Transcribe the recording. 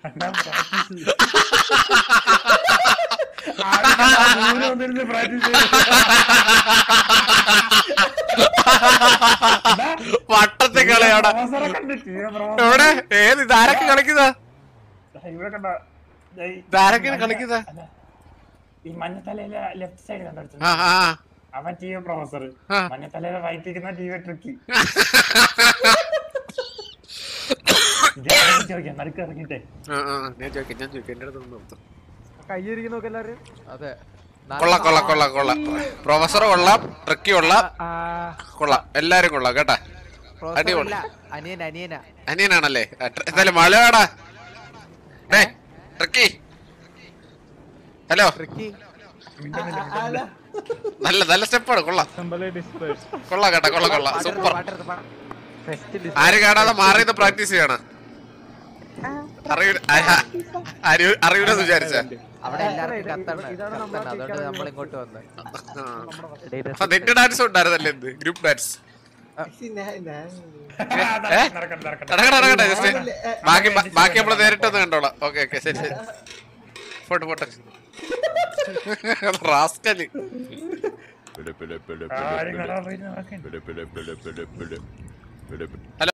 അണ്ണാ പ്രാക്ടീസ് ദൂരെ വന്നിരുന്ന് പ്രാക്ടീസ് വട്ടത്തെ കളിയാടാ പ്രൊഫസറെ കണ്ടിട്ട് പ്രൊഫസർ എവിടെ ഏത് ഇതാരൊക്കെ കളിക്കുന്നതാ ഇവിടെ കണ്ട ദേ ഈ- ഇതാരൊക്കെ കളിക്കുന്നതാ അല്ല, ഈ മഞ്ഞത്തലയിലെ ലെഫ്റ്റ് സൈഡ് കണ്ടു ആ ആ ആ. അവൻ ടി വി പ്രൊഫസർ ആ. മഞ്ഞത്തലയിലെ റൈറ്റ് ഇരിക്കുന്ന ടി വി ട്രിക്കി ചോദിക്കാം നടുക്ക് ഇറങ്ങിട്ടെ ആ, ആ, ഞാൻ ചോദിക്കാം ഞാൻ ചോദിക്കാം എന്റെ അടുത്ത് നിർത്തും കയ്യിരിക്കും നോക്ക് എല്ലാരും അതെ കൊള്ളാം കൊള്ളാം കൊള്ളാം കൊള്ളാം പ്രൊഫസർ കൊള്ളാം ട്രിക്കി കൊള്ളാം കൊള്ളാം എല്ലാരും കൊള്ളാം കേട്ടാ അടിപൊളി. അനിയൻ അനിയനാ അനിയനാണല്ലേ ആ, ട്ര- എന്തായാലും മലയാടാ ഡേ ട്രിക്കി ഹലോ ട്രിക്കി നല്ല നല്ല സ്റ്റെപ്പാണ് കൊള്ളാം കൊള്ളാം കേട്ടാ കൊള്ളാം കൊള്ളാം സൂപ്പർ ആരും കാണാതെ മാറിയത് പ്രാക്ടീസ് ചെയ്യണം അറിയൂ അറിയൂ അറിയൂലെന്ന് വിചാരിച്ച അവിടെ എല്ലാവർക്കും കത്തണം ഇതാണ് കത്തണം. നമ്മളെ അതുകൊണ്ട് നമ്മൾ ഇങ്ങോട്ട് വന്നത് അപ്പൊ നിന്റെ ഡാൻസ് ഉണ്ടായിരുന്നല്ലേ എന്ത് ഗ്രൂപ്പ് ഡാൻസ് നടക്കട്ടെ നടക്കട്ടെ നടക്കട്ടെ നടക്കട്ടെ ജസ്റ്റ് ബാക്കി ബാക്കി നമ്മള് നേരിട്ടൊന്ന് കണ്ടോളാം ഓക്കെ ഓക്കെ ശരി ശരി പോട്ടെ പോട്ടെ റാസ്കല് ആരും കാണാൻ പോയി നടക്കണ്ട ഹലോ